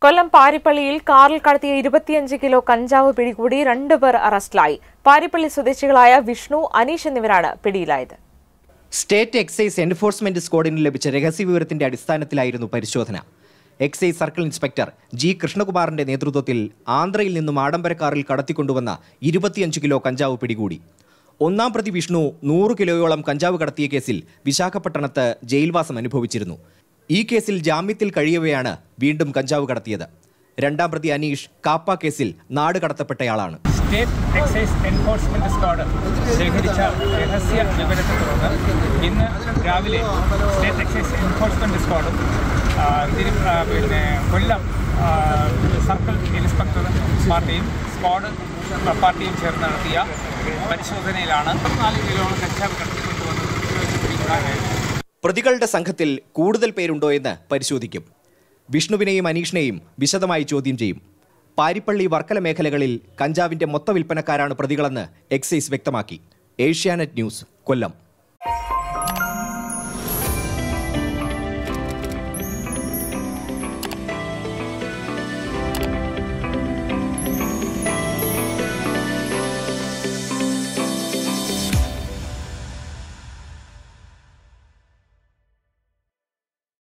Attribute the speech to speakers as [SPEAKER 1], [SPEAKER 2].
[SPEAKER 1] കൊല്ലം പാരിപ്പള്ളിയിൽ കാറിൽ കടത്തിയ ഇരുപത്തിയഞ്ച് കിലോ കഞ്ചാവ് പിടികൂടി രണ്ടുപേർ അറസ്റ്റിലായി പാരിപ്പള്ളി സ്വദേശികളായ വിഷ്ണു അനീഷ് എന്നിവരാണ് പിടിയിലായത്
[SPEAKER 2] സ്റ്റേറ്റ് എക്സൈസ് എൻഫോഴ്സ്മെന്റ് സ്ക്വാഡിന് ലഭിച്ച രഹസ്യവിവരത്തിന്റെ അടിസ്ഥാനത്തിലായിരുന്നു പരിശോധന എക്സൈസ് സർക്കിൾ ഇൻസ്പെക്ടർ ജി കൃഷ്ണകുമാറിന്റെ നേതൃത്വത്തിൽ ആന്ധ്രയിൽ നിന്നും ആഡംബര കാറിൽ കടത്തിക്കൊണ്ടുവന്ന ഇരുപത്തിയഞ്ച് കിലോ കഞ്ചാവ് പിടികൂടി ഒന്നാം പ്രതി വിഷ്ണു നൂറ് കിലോയോളം കഞ്ചാവ് കടത്തിയ കേസിൽ വിശാഖപട്ടണത്ത് ജയിൽവാസം അനുഭവിച്ചിരുന്നു ഈ കേസിൽ ജാമ്യത്തിൽ കഴിയവെയാണ് വീണ്ടും കഞ്ചാവ് കടത്തിയത് രണ്ടാം പ്രതി അനീഷ് കാപ്പ കേസിൽ നാട് കടത്തപ്പെട്ടയാളാണ്
[SPEAKER 3] സ്റ്റേറ്റ് എക്സൈസ് എൻഫോഴ്സ്മെന്റ് സ്ക്വാഡ് ശേഖരിച്ച രഹസ്യ വിവരത്തെ തുടർന്ന് ഇന്ന് രാവിലെ സ്റ്റേറ്റ് എക്സൈസ് എൻഫോഴ്സ്മെന്റ് സ്ക്വാഡും ആ, തിരു ആ, പിന്നെ കൊല്ലം ആ, സർക്കിൾ ഇൻസ്പെക്ടർ പാർട്ടിയും സ്ക്വാഡ് പാർട്ടിയും ചേർന്ന് നടത്തിയ പരിശോധനയിലാണ് നാല് കിലോളം കഞ്ചാവ് കടത്തിക്കൊണ്ടുവന്നത് പിടികൂടാനായത്
[SPEAKER 2] പ്രതികളുടെ സംഘത്തിൽ കൂടുതൽ പേരുണ്ടോ എന്ന് പരിശോധിക്കും വിഷ്ണുവിനെയും അനീഷിനെയും വിശദമായി ചോദ്യം ചെയ്യും പാരിപ്പള്ളി വർക്കല മേഖലകളിൽ കഞ്ചാവിന്റെ മൊത്ത വിൽപ്പനക്കാരാണ് പ്രതികളെന്ന് എക്സൈസ് വ്യക്തമാക്കി ഏഷ്യാനെറ്റ് ന്യൂസ് കൊല്ലം